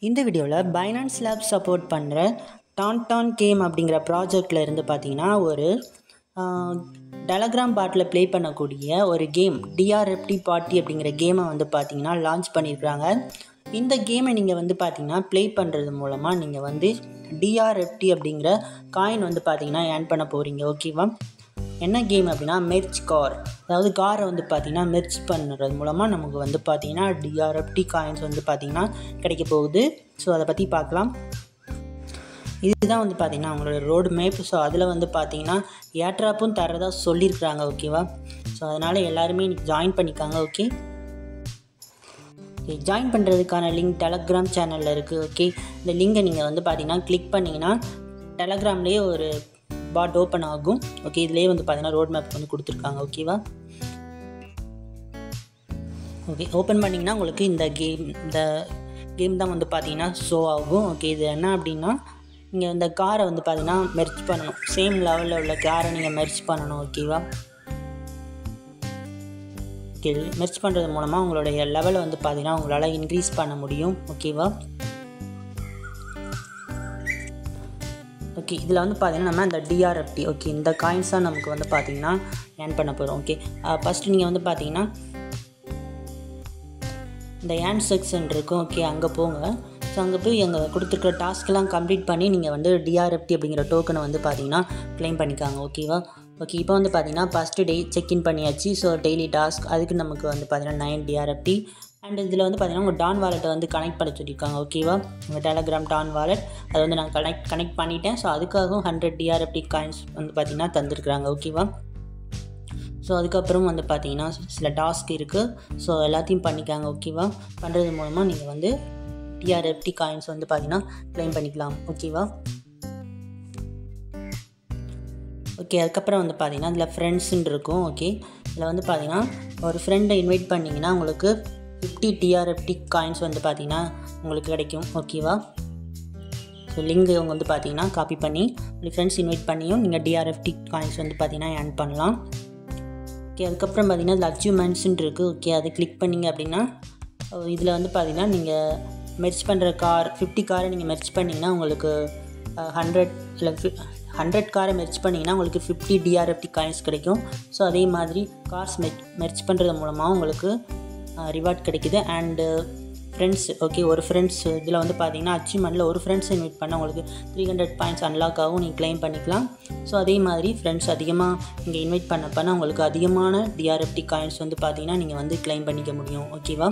இந்த வீடியோவில் finance lab support பண்ணுற டான் டான் கேம் அப்படிங்கிற ப்ராஜெக்டில் இருந்து பார்த்தீங்கன்னா ஒரு டெலகிராம் பாட்டில் ப்ளே பண்ணக்கூடிய ஒரு கேம் டிஆர்எஃப்டி பார்ட்டி அப்படிங்கிற கேமை வந்து பார்த்தீங்கன்னா லான்ச் பண்ணியிருக்காங்க இந்த கேமை நீங்கள் வந்து பார்த்தீங்கன்னா ப்ளே பண்ணுறது மூலமாக நீங்கள் வந்து டிஆர்எஃப்டி அப்படிங்கிற காயின் வந்து பார்த்தீங்கன்னா ஏர்ன் பண்ண போகிறீங்க ஓகேவா என்ன கேம் அப்படின்னா மெர்ச் கார் அதாவது காரை வந்து பார்த்திங்கன்னா மெர்ச் பண்ணுறது மூலமாக நமக்கு வந்து பார்த்திங்கன்னா டிஆர்எஃப்டி காயின்ஸ் வந்து பார்த்திங்கன்னா கிடைக்க போகுது ஸோ அதை பற்றி பார்க்கலாம் இதுதான் வந்து பார்த்திங்கன்னா அவங்களோட ரோடு மேப் ஸோ அதில் வந்து பார்த்திங்கன்னா ஏட்ராப்பும் தரதா சொல்லியிருக்கிறாங்க ஓகேவா ஸோ அதனால் எல்லாருமே இன்னைக்கு ஜாயின் பண்ணிக்காங்க ஓகே ஓகே ஜாயின் பண்ணுறதுக்கான லிங்க் டெலகிராம் சேனலில் இருக்குது ஓகே இந்த லிங்கை நீங்கள் வந்து பார்த்தீங்கன்னா கிளிக் பண்ணிங்கன்னா டெலகிராம்லேயே ஒரு பாட் ஓப்பன் ஆகும் ஓகே இதுலேயே வந்து பார்த்தீங்கன்னா ரோட் மேப் வந்து கொடுத்துருக்காங்க ஓகேவா ஓகே ஓப்பன் பண்ணிங்கன்னா உங்களுக்கு இந்த கேம் இந்த கேம் தான் வந்து பார்த்தீங்கன்னா ஷோ ஆகும் ஓகே இது என்ன அப்படின்னா நீங்கள் இந்த காரை வந்து பார்த்தீங்கன்னா மெர்ச் பண்ணணும் சேம் லெவலில் உள்ள காரை நீங்கள் மெர்ச் பண்ணணும் ஓகேவா ஓகே மெர்ச் பண்ணுறது மூலமாக உங்களுடைய லெவலை வந்து பார்த்தீங்கன்னா உங்களால் இன்க்ரீஸ் பண்ண முடியும் ஓகேவா ஓகே இதில் வந்து பார்த்தீங்கன்னா நம்ம இந்த டிஆர்எஃப்டி ஓகே இந்த காயின்ஸ் தான் நமக்கு வந்து பார்த்தீங்கன்னா ஏர்ன் பண்ண போகிறோம் ஓகே ஃபஸ்ட்டு நீங்கள் வந்து பார்த்தீங்கன்னா இந்த ஏன் செக்ஷன் இருக்கும் ஓகே அங்கே போங்க ஸோ அங்கே போய் அங்கே கொடுத்துருக்குற டாஸ்க்கெலாம் கம்ப்ளீட் பண்ணி நீங்கள் வந்து டிஆர்எஃப்டி அப்படிங்கிற டோக்கனை வந்து பார்த்தீங்கன்னா க்ளைம் பண்ணிக்காங்க ஓகேவா ஓகே இப்போ வந்து பார்த்தீங்கன்னா ஃபஸ்ட்டு டே செக்இன் பண்ணியாச்சு ஸோ டெய்லி டாஸ்க் அதுக்கு நமக்கு வந்து பார்த்தீங்கன்னா நைன் டிஆர்எஃப்டி அண்ட் இதில் வந்து பார்த்தீங்கன்னா உங்கள் டான் வாலெட்டை வந்து கனெக்ட் பண்ண சொல்லியிருக்காங்க ஓகேவா உங்கள் டெலகிராம் டான் வாலெட் அதை வந்து நான் கனெக்ட் கனெக்ட் பண்ணிட்டேன் ஸோ அதுக்காகவும் ஹண்ட்ரட் டிஆர்எஃப்டி காயின்ஸ் வந்து பார்த்தீங்கன்னா தந்துருக்குறாங்க ஓகேவா ஸோ அதுக்கப்புறம் வந்து பார்த்தீங்கன்னா சில டாஸ்க் இருக்குது ஸோ எல்லாத்தையும் பண்ணிக்காங்க ஓகேவா பண்ணுறது மூலமாக நீங்கள் வந்து டிஆர்எஃப்டி காயின்ஸ் வந்து பார்த்தீங்கன்னா க்ளைம் பண்ணிக்கலாம் ஓகேவா ஓகே அதுக்கப்புறம் வந்து பார்த்தீங்கன்னா இதில் ஃப்ரெண்ட்ஸுன்னு இருக்கும் ஓகே இதில் வந்து பார்த்தீங்கன்னா ஒரு ஃப்ரெண்டை இன்வைட் பண்ணிங்கன்னா உங்களுக்கு ஃபிஃப்டி டிஆர்எஃப்டி காயின்ஸ் வந்து பார்த்தீங்கன்னா உங்களுக்கு கிடைக்கும் ஓகேவா ஸோ லிங்க் அவங்க வந்து பார்த்தீங்கன்னா காப்பி பண்ணி உங்களுக்கு ஃப்ரெண்ட்ஸ் இன்வைட் பண்ணியும் நீங்கள் டிஆர்எஃப்டி காயின்ஸ் வந்து பார்த்தீங்கன்னா ஏர்ன் பண்ணலாம் ஓகே அதுக்கப்புறம் பார்த்தீங்கன்னா இதில் அச்சீவ்மெண்ட்ஸுன்னு இருக்குது ஓகே அதை கிளிக் பண்ணிங்க அப்படின்னா இதில் வந்து பார்த்தீங்கன்னா நீங்கள் மெர்ச் பண்ணுற கார் ஃபிஃப்டி காரை நீங்கள் மெர்ச் பண்ணிங்கன்னா உங்களுக்கு ஹண்ட்ரட் இல்லை ஹண்ட்ரட் காரை மெர்ச் பண்ணிங்கன்னா உங்களுக்கு ஃபிஃப்டி டிஆர்எஃப்டி காயின்ஸ் கிடைக்கும் ஸோ அதே மாதிரி கார்ஸ் மெர்ச் மெர்ச் பண்ணுறது மூலமாக உங்களுக்கு ரிவார்ட் கிடைக்குது அண்டு ஃப்ரெண்ட்ஸ் ஓகே ஒரு ஃப்ரெண்ட்ஸ் இதில் வந்து பார்த்தீங்கன்னா அச்சீவ்மெண்ட்டில் ஒரு ஃப்ரெண்ட்ஸ் இன்வைட் பண்ணால் உங்களுக்கு த்ரீ ஹண்ட்ரட் பாயிண்ட்ஸ் அன்லாக் ஆகும் நீங்கள் க்ளைம் பண்ணிக்கலாம் ஸோ அதே மாதிரி ஃப்ரெண்ட்ஸ் அதிகமாக நீங்கள் இன்வைட் பண்ண பண்ண உங்களுக்கு அதிகமான டிஆர்எஃப்டி காயின்ஸ் வந்து பார்த்தீங்கன்னா நீங்கள் வந்து க்ளைம் பண்ணிக்க முடியும் ஓகேவா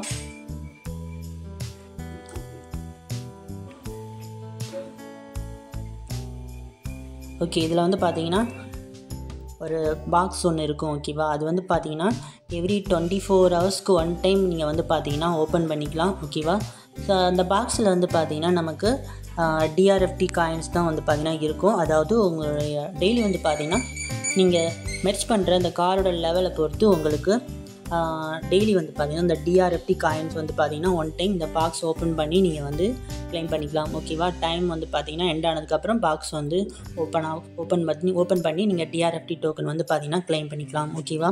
ஓகே இதில் வந்து பார்த்தீங்கன்னா ஒரு பாக்ஸ் ஒன்று இருக்கும் ஓகேவா அது வந்து பார்த்தீங்கன்னா எவ்ரி டுவெண்ட்டி ஃபோர் ஹவர்ஸ்க்கு ஒன் டைம் நீங்கள் வந்து பார்த்தீங்கன்னா ஓப்பன் பண்ணிக்கலாம் ஓகேவா ஸோ அந்த பாக்ஸில் வந்து பார்த்தீங்கன்னா நமக்கு டிஆர்எஃப்டி காயின்ஸ் தான் வந்து பார்த்தீங்கன்னா இருக்கும் அதாவது உங்களுடைய டெய்லி வந்து பார்த்தீங்கன்னா நீங்கள் மெர்ச் பண்ணுற அந்த காரோட லெவலை பொறுத்து உங்களுக்கு டெய்லி வந்து பார்த்தீங்கன்னா இந்த டிஆர்எஃப்டி காயின்ஸ் வந்து பார்த்தீங்கன்னா ஒன் டைம் இந்த பாக்ஸ் ஓப்பன் பண்ணி நீங்கள் வந்து க்ளைம் பண்ணிக்கலாம் ஓகேவா டைம் வந்து பார்த்தீங்கன்னா எண்ட் ஆனதுக்கப்புறம் பாக்ஸ் வந்து ஓப்பன் ஆகும் ஓப்பன் பண்ணி ஓப்பன் பண்ணி நீங்கள் டிஆர்எஃப்டி டோக்கன் வந்து பார்த்தீங்கன்னா க்ளைம் பண்ணிக்கலாம் ஓகேவா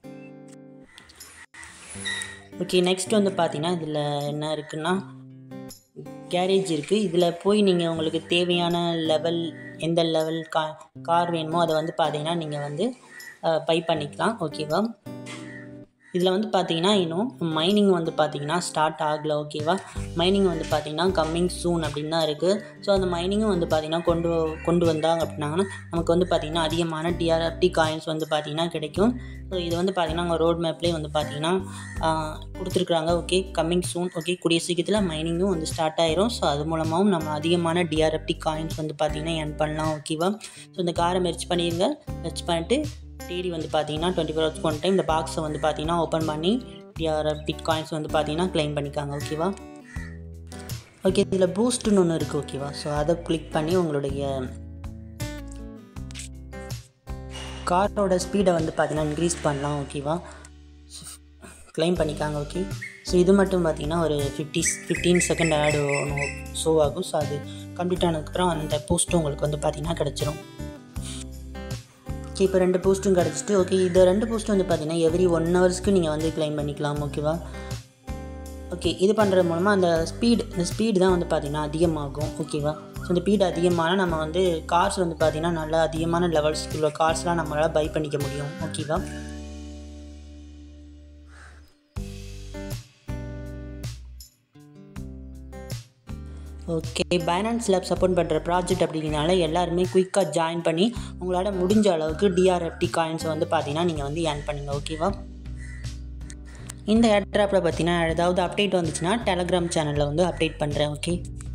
ஓகே நெக்ஸ்ட் வந்து பார்த்தீங்கன்னா இதில் என்ன இருக்குன்னா கேரேஜ் இருக்குது இதில் போய் நீங்கள் உங்களுக்கு தேவையான லெவல் எந்த லெவல் கா கார் வேணுமோ அதை வந்து பார்த்தீங்கன்னா நீங்கள் வந்து பை பண்ணிக்கலாம் ஓகேவா இதில் வந்து பார்த்தீங்கன்னா இன்னும் மைனிங் வந்து பார்த்தீங்கன்னா ஸ்டார்ட் ஆகலை ஓகேவா மைனிங் வந்து பார்த்தீங்கன்னா கம்மிங் சூன் அப்படின்னு தான் இருக்குது ஸோ அந்த மைனிங்கும் வந்து பார்த்தீங்கன்னா கொண்டு கொண்டு வந்தாங்க அப்படின்னாங்கன்னா நமக்கு வந்து பார்த்திங்கன்னா அதிகமான டிஆர்எஃப்டி காயின்ஸ் வந்து பார்த்திங்கன்னா கிடைக்கும் ஸோ இது வந்து பார்த்திங்கன்னா அங்கே ரோட் மேப்லேயே வந்து பார்த்திங்கன்னா கொடுத்துருக்குறாங்க ஓகே கம்மிங் சூன் ஓகே கூடிய சீக்கிரத்தில் மைனிங்கும் வந்து ஸ்டார்ட் ஆயிரும் ஸோ அது மூலமாகவும் நம்ம அதிகமான டிஆர்எஃப்டி காயின்ஸ் வந்து பார்த்திங்கன்னா ஏர்ன் பண்ணலாம் ஓகேவா ஸோ இந்த காரை மெர்ச் பண்ணிடுங்க மெர்ச் பண்ணிட்டு டெய்லி வந்து பார்த்தீங்கன்னா டுவெண்ட்டி ஃபோர் ஹவர்ஸ்க்கு ஒன் டைம் இந்த பாக்ஸை வந்து பார்த்தீங்கன்னா ஓப்பன் பண்ணி டிஆர்எஃப்டி காயின்ஸ் வந்து பார்த்தீங்கன்னா க்ளைம் பண்ணிக்காங்க ஓகேவா ஓகே இதில் பூஸ்ட்டுன்னு ஒன்று இருக்குது ஓகேவா ஸோ அதை கிளிக் பண்ணி உங்களுடைய காரோட ஸ்பீடை வந்து பார்த்தீங்கன்னா இன்க்ரீஸ் பண்ணலாம் ஓகேவா க்ளைம் பண்ணிக்காங்க ஓகே ஸோ இது மட்டும் பார்த்தீங்கன்னா ஒரு ஃபிஃப்டி ஃபிஃப்டீன் செகண்ட் ஆடு ஒன்று ஷோ ஆகும் ஸோ அது கம்ப்ளீட் ஆனதுக்கப்புறம் அந்த போஸ்ட்டும் உங்களுக்கு வந்து பார்த்தீங்கன்னா கிடச்சிரும் ஓகே இப்போ ரெண்டு போஸ்ட்டும் கிடச்சிட்டு ஓகே இது ரெண்டு போஸ்ட்டும் வந்து பார்த்தீங்கன்னா எவ்ரி ஒன் ஹவர்ஸ்க்கு நீங்கள் வந்து க்ளைம் பண்ணிக்கலாம் ஓகேவா ஓகே இது பண்ணுறது மூலமாக அந்த ஸ்பீடு இந்த ஸ்பீடு தான் வந்து பார்த்திங்கன்னா அதிகமாகும் ஓகேவா ஸோ இந்த ஸ்பீடு அதிகமான நம்ம வந்து கார்ஸ் வந்து பார்த்திங்கன்னா நல்லா அதிகமான லெவல்ஸ் உள்ள கார்ஸ்லாம் நம்மளால் பை பண்ணிக்க முடியும் ஓகேவா ஓகே பைனான்ஸ் லேப் சப்போர்ட் பண்ணுற ப்ராஜெக்ட் அப்படிங்கிறனால எல்லாருமே குயிக்காக ஜாயின் பண்ணி உங்களால் முடிஞ்ச அளவுக்கு டிஆர்எஃப்டி காயின்ஸை வந்து பார்த்தீங்கன்னா நீங்கள் வந்து ஏர்ன் பண்ணுங்க ஓகேவா இந்த ஏர்ட்ராப்பில் பார்த்தீங்கன்னா ஏதாவது அப்டேட் வந்துச்சுன்னா டெலகிராம் சேனலில் வந்து அப்டேட் பண்ணுறேன் ஓகே